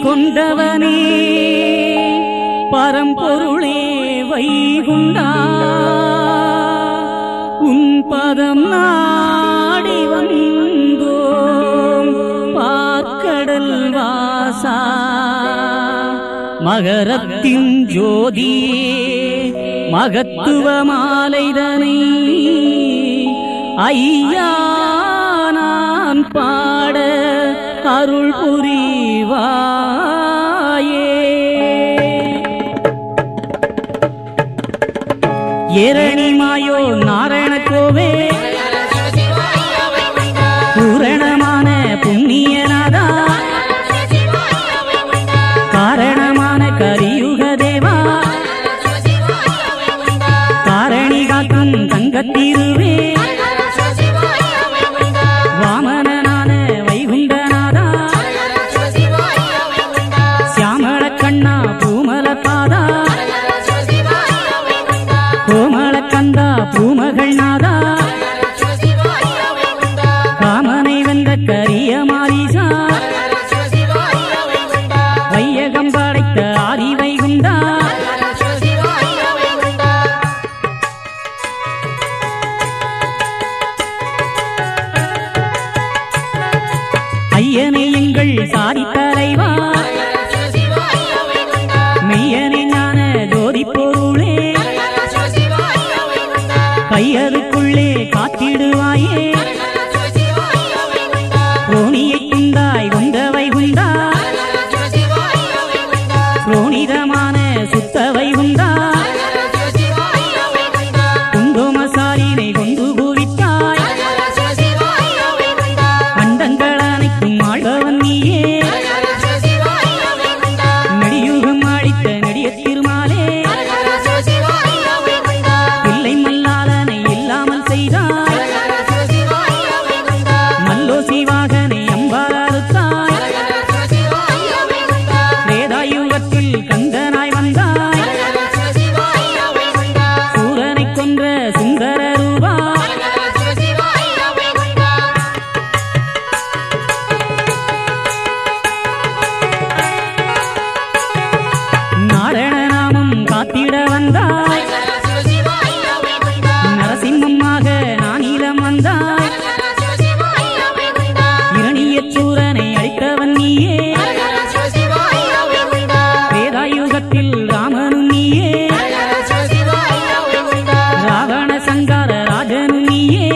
கொண்டவனே பரம்பொருளே வைகுண்டா உன் பதம் நாடி வந்தோம் பார்க்கடல் வாசா மகரத்தின் ஜோதியே மகத்துவ மாலைதனை ஐயா நான் பாட அருள் புரிவாயே எரணி மாயோ நாராயண கோவே பூரணமான புண்ணியநாதா காரணமான கரியுக தேவா காரணி காக்கும் தங்கத்தீருவே வாமனனான வைகுண்டநாதா சியாமள கண்ணா பூமல பாதா கோமள கந்தா பூமகள் நாதா காமனை வென்ற கரிய மாரிசா வையகம் படைத்த ஆதி வைகுண்டா ஐயனே எங்கள் சாதி தலைவா மெய்யனே ஞான ஜோதி பொருளே கையதுக்குள்ளே காத்திடுவாயே ரோணியை குந்தாய் வந்த வைகுண்டா ரோணிதமான சுத்த வைகுண்டா குங்குமசாலினை கொண்டு குவித்தாய் அண்டங்கள் அனைத்தும் ஆழ்பவன் நீயே நெடியுகம் அழித்த நெடிய திருமாலே இல்லை மல்லாதனை இல்லாமல் செய்தாய் மல்லோ சிவாகனை அம்பாருத்தாய் வேதாயுகத்தில் கந்தனாய் வந்தாய் சூரனை கொன்ற சுந்தர ரூபா நாராயண நாமம் காத்திட வந்தாய் நரசிம்மமாக நானிலம் வந்தாய் இரணிய சூரனை அழித்தவன் நீயே வேதாயுகத்தில் ராமனும் நீயே ராவண சங்கார ராஜனும் நீயே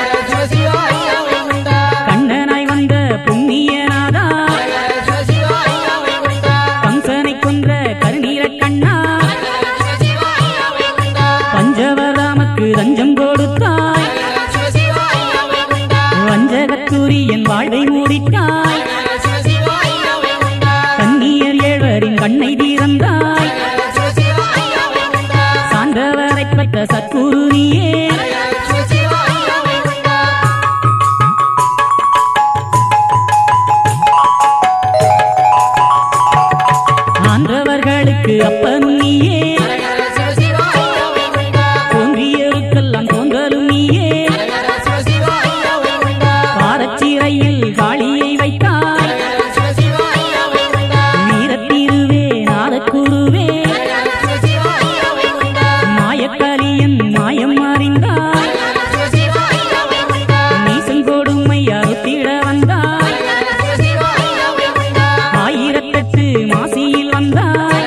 கண்ணனாய் வந்த புண்ணியநாதா கம்சனை கொன்ற கருநீர கண்ணா பஞ்சவராமக்கு ரஞ்சம் கொடுத்தாய் வஞ்சகத்தூரி என் வாழ்வை மூடித்தாய் கண்ணியர் ஏழ்வரின் கண்ணை தீரந்தாய் சான்றவரை பெற்ற சத்குரு நீயே ஆன்றவர்களுக்கு அப்பனும் நீயே தோன்றியருக்கெல்லாம் தோன்றலும் நீயே பாதச்சிறையில் காளியை வைத்தாய் வீரத்தீருவே நாதக்குருவே மாயக்கலியன் மாயம் அறிந்தாய் நீசன் கொடுமை அறுத்திட வந்தாய் ஆயிரத்தெட்டு மாசியில் வந்தாய்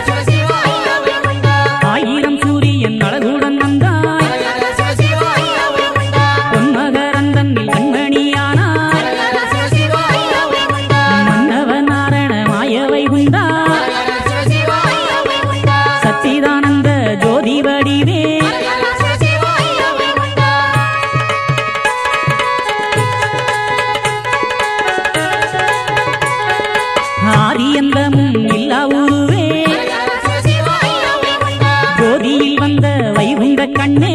ஆயிரம் சூரியன் அழகுடன் வந்தாய் பொன்மகரந்தன்னில் கண்மணியானாய் மன்னவ நாரண மாயவை உண்டா சச்சிதானந்த ஜோதி வடிவே ஆதியந்தமும் இல்லா உருவே ஜோதியில் வந்த வைகுண்ட கண்ணே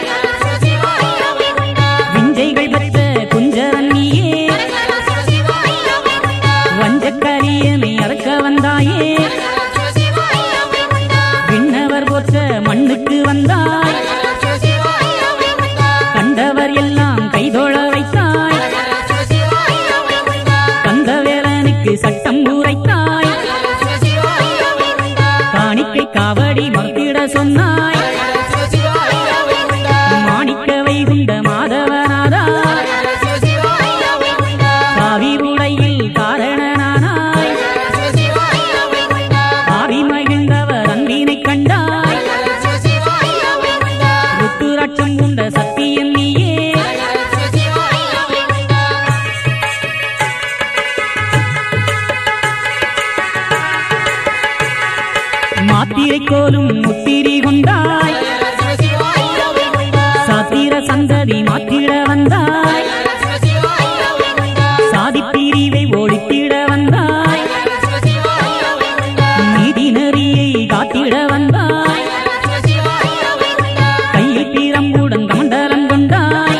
விஞ்சைகள் பெற்ற குஞ்சரன் நீயே வஞ்சக்கரியனை அறக்க வந்தாயே விண்ணவர் போற்ற மண்ணுக்கு வந்தாய் கண்டவர் எல்லாம் கைதோழ வைத்தாய் கந்தவேலனுக்கு சட்டம் உரைத்தாய் காவடி மறுத்திட சொன்னாய் மாணிக்க வைகுண்ட மாதவனாதா காவி உடையில் காரணனானாய் ஆவி மகிழ்ந்தவர் அன்பினை கண்டாய் ருத்துராட்சம் உண்ட சத்தியம் நீயே மாத்திரை கோலும் முத்திரி கொண்டாய் சாத்திர சந்ததி மாற்றிட வந்தாய் சாதி பிரிவை ஒழித்திட வந்தாய் நீதி நெறியை காத்திட வந்தாய் கையில் பிரம்புடன் கமண்டலம் கொண்டாய்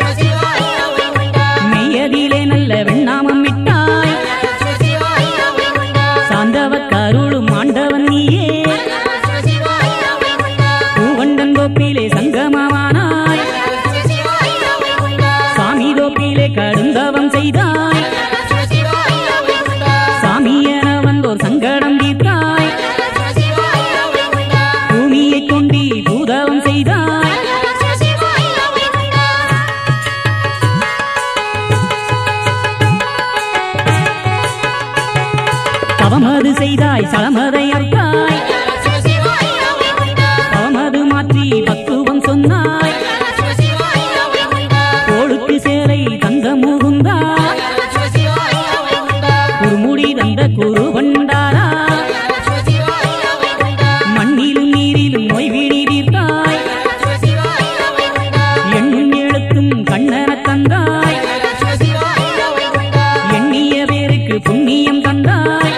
மெய்யதிலே நல்ல வெண்ணாமம் விட்டாய் சாந்தவ கருளும் ஆண்டவன் நீயே பூவண்டன் கோப்பிலே சங்கமமானாய் சாமி தோப்பிலே கடுந்தவம் செய்தாய் சாமி என வந்தோர் சங்கடம் தீர்த்தாய் பூமியை கொண்டி பூதவம் செய்தாய் தவமது செய்தாய் சலமதை அர்த்தாய் தவமது மாற்றி பக்குவம் சொன்னாய் கோளுக்கு சேலை தந்த முகுந்தா குறுமுடி தந்த குரு கொண்டாரா மண்ணிலும் நீரிலும் நோய்விடி தீர்த்தாய் எண்ணும் எழுத்தும் கண்ணன தந்தாய் எண்ணிய பேருக்கு புண்ணியம் தந்தாய்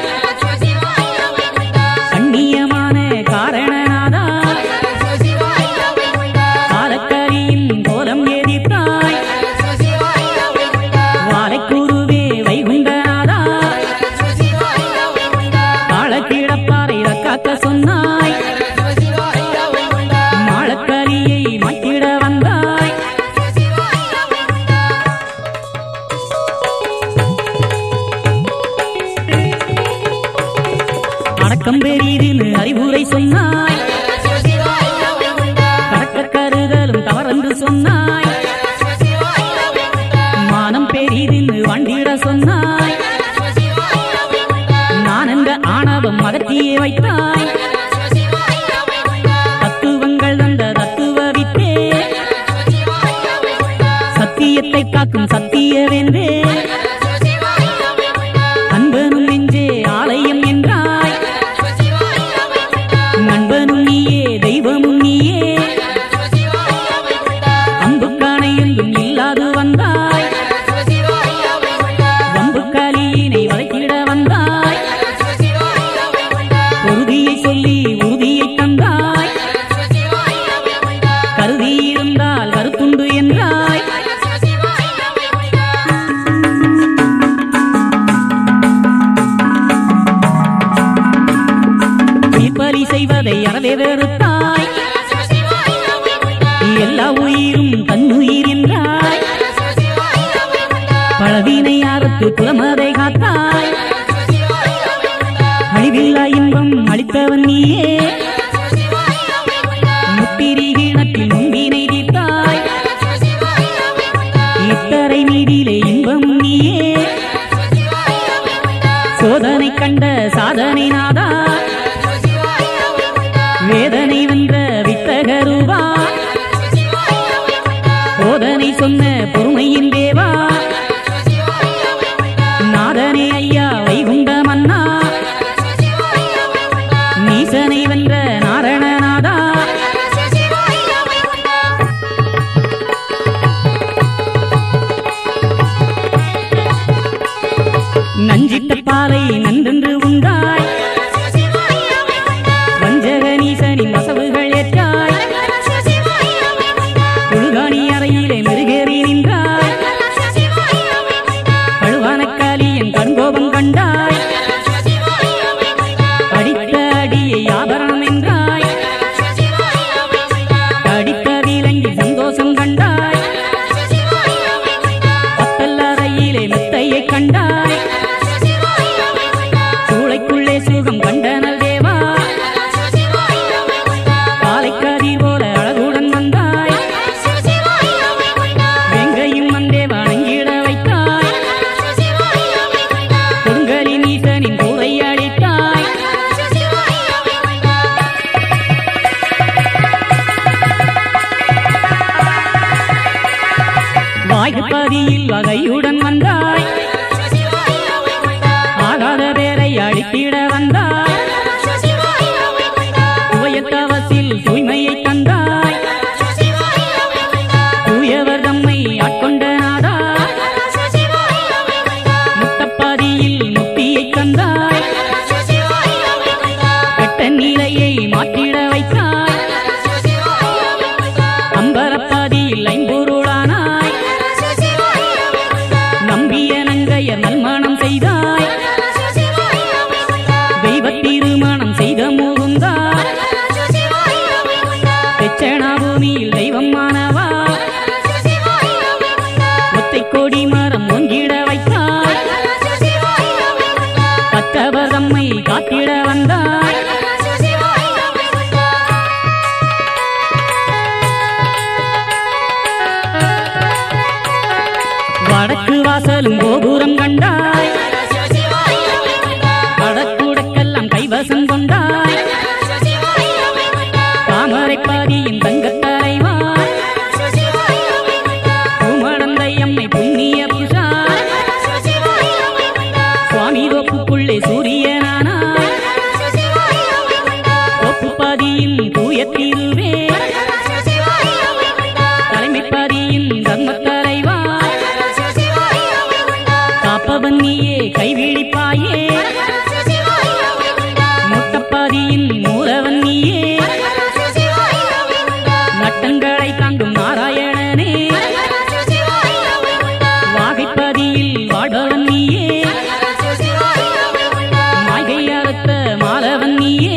கண்ணியமான காரணனாதா காலக்கரியின் கோலம் எதிர்த்தாய் வாழைக்குருவே வைகுண்டநாதா காலக்கிடப்பாறை ரக்காக்க சொன்னாய் மாளக்கரியை மாற்றிட வந்தாய் அடக்கம் பெரிதுன்னு அறிவுரை சொன்னாய் கடக்க கருதலும் தவறென்று சொன்னாய் மானம் பெரிதுன்னு வண்டிட சொன்னாய் நான் என்ற ஆணவம் அகற்றியே வைத்தாய் தத்துவங்கள் தந்த தத்துவ வித்தே சத்தியத்தை காக்கும் சத்தியவென்றே அன்பனும் நெஞ்சே ஆலயம் என்றாய் நண்பனும் நீயே தெய்வமும் நீயே அம்புக்கானை என்றும் இல்லாது வந்தாய் வம்புக்காலியினை வளைத்திட வந்தாய் உறுதியை சொல்லி உறுதியை தந்தாய் கருதி இருந்தால் கருத்துண்டு என்றாய் தீர்ப்பலி செய்வதை அறவே வெறுத்தாய் எல்லா உயிரும் தன்னுயிர் என்றாய் பழவினை யாருக்கு புலமதை காத்தாய் அழிவில்லா இன்பம் அளித்தவன் நீயே முத்திரி கீழத்தில் முன்பினை தீர்த்தாய் இத்தரை நீடிலே இன்பம் நீயே சோதனை கண்ட சாதனை நாதா வேதனை வென்ற வித்தகருவா போதனை சொன்ன பொறுமையின் தேவா நாதனே ஐயா வைகுண்ட மன்னா நீசனை வென்ற நாரணநாதா நஞ்சிட்ட பாலை நன்றென்று உண்டாய் வஞ்சக நீசனின் வசவுகள் ஏற்றாய் உள்காணி அறையிலே மெருகேறி நின்றாய் வந்தாய் உயர்த்தவசில் தூய்மையை தந்தாய் தூயவர் தம்மை ஆட்கொண்ட நாதா முத்தப்பாதியில் முக்தியை தந்தாய் கெட்ட நிலையை மாற்றிட வைத்தாய் அம்பரப்பாதியில் ஐம்பொருளானாய் நம்பிய நங்கையர் நல்மணம் செய்தாய் தெய்வ திருமணம் செய்த முகுந்தா தெச்சனா பூமியில் தெய்வம் மாணவா ஒத்தை கொடி மரம் ஒங்கிட வைத்தாய் கற்றவர் தம்மை காத்திட வந்தாய் வடக்கு வாசலும் கோபுரம் கண்டாய் வடக்குடக்கெல்லாம் கைவசம் கொண்டாய் தாமரை பாதியின் தங்கத் தலைவாய் பூமடந்தை அம்மை புண்ணிய புஷா சுவாமி தோப்புக்குள்ளே சூரியனானாய் தோப்புப்பாதியின் தூய தீருவே தலைமைப்பாதியின் தர்மத் தலைவாய் காப்பவன் நீயே கைவிழிப்பாயே முட்டப்பாதியின் மூலவன் நீயே நட்டங்களை தாங்கும் நாராயணனே வாகைப்பதியில் வாழ்பவன் நீயே மாய்கை அறுத்த மாலவன் நீயே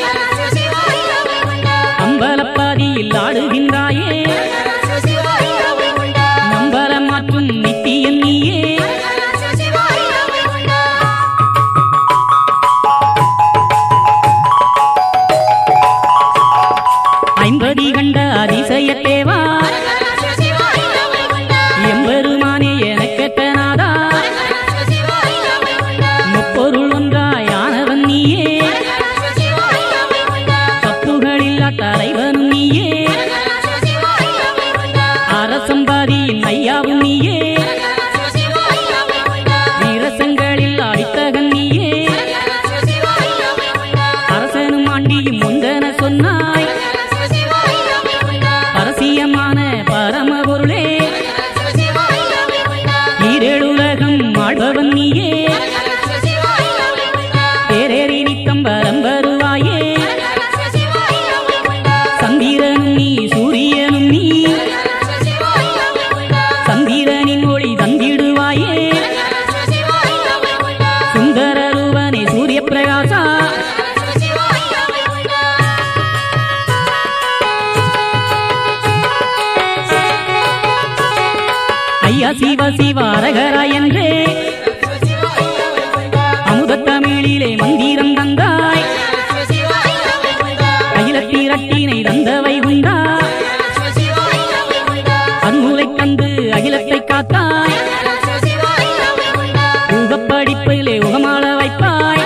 அம்பலப்பாதியில் ஆடுகின்றாயே நம்பலம் மாற்றும் நித்தியன் நீயே ஐம்பதி கண்ட அதிசயத்தேவா எம்பெருமானே எனக்கெட்ட நாதா முப்பொருள் ஒன்றாய் ஆனவன் நீயே தப்புகளில்லா தலைவனும் நீயே அரசம்பாதியின் ஐயாவும் நீயே வீரசங்களில் அடித்தகன் நீயே அரசனும் ஆண்டியும் ஒன்றென சொன்னாய் அரசியமான பரமபொருளே ஈரேழுலகம் ஆழ்பவன் நீயே பேரேறி நித்தம் வரம் வருவாயே சந்திரனும் நீ சூரியனும் நீ சந்திரனின் ஒளி தந்திடுவாயே சுந்தர ரூபனே சூரிய பிரகாசா ஐயா சிவ சிவ அரகரா என்றே அமுதத் தமிழிலே மந்திரம் தந்தாய் அகிலத்திரட்டினை தந்தவை உண்டா அன்முலை தந்து அகிலத்தை காத்தாய் உகப்படிப்பிலே உகமாள வைப்பாய்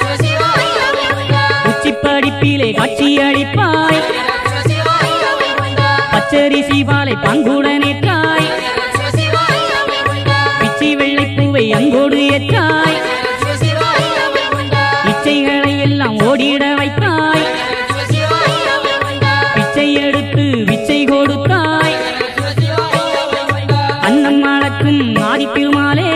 உச்சிப்படிப்பிலே காட்சி அளிப்பாய் பச்சரி சிவாலை பங்குடனேற்றாய் பிச்சி வெள்ளைப்பூவை அங்கோடு ஏற்றாய் இச்சைகளை எல்லாம் ஓடிட வைத்தாய் பிச்சை எடுத்து விச்சை கொடுத்தாய் அன்னம் அளக்கும் ஆதித்திருமாலே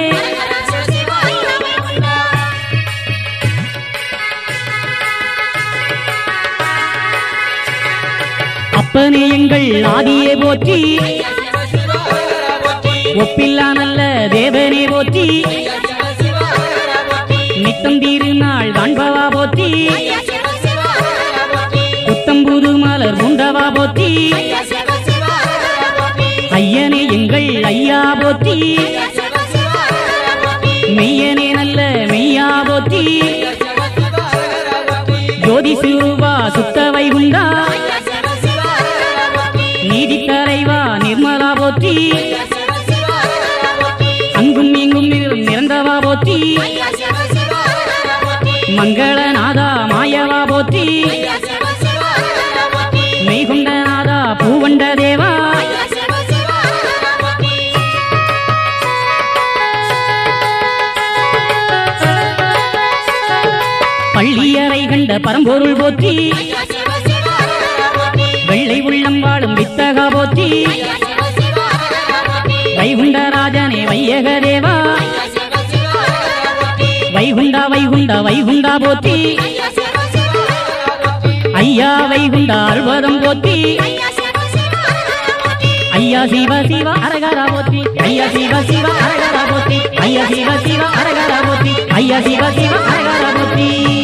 அப்பனே எங்கள் ஆதியே போற்றி ஒப்பில்லா நல்ல தேவனே போற்றி நித்தம் திருநாள் காண்பவா போற்றி புத்தம்புது மலர் முண்டவா போற்றி ஐயனே எங்கள் ஐயா போற்றி மெய்யனே நல்ல மெய்யா போற்றி ஜோதி சிறுவா சுத்த வைகுண்டா நீதி தலைவா நிர்மலா போற்றி அங்கும் இங்கும் நிற- நிறந்தவா போற்றி மங்களநாதா மாயவா போற்றி மெய்குண்ட நாதா பூவண்ட தேவா பள்ளியறை கண்ட பரம்பொருள் போற்றி ஐயா சிவ சிவ அரகர போற்றி வெள்ளை உள்ளம் வாழும் வித்தகா போற்றி ஐயா சிவ சிவ அரகர போற்றி வைகுண்டராஜனே வையக தேவா ஐயா சிவ சிவ அரகர போற்றி வைகுண்டா வைகுண்டா வைகுண்டா போற்றி ஐயா சிவ சிவ அரகர போற்றி ஐயா வைகுண்டா அல்வதம் போற்றி ஐயா சிவ சிவ அரகர போற்றி ஐயா சிவ சிவ அரகரா போற்றி ஐயா சிவ சிவ அரகரா போற்றி ஐயா சிவ சிவ அரகரா போற்றி ஐயா சிவ சிவ அரகரா போற்றி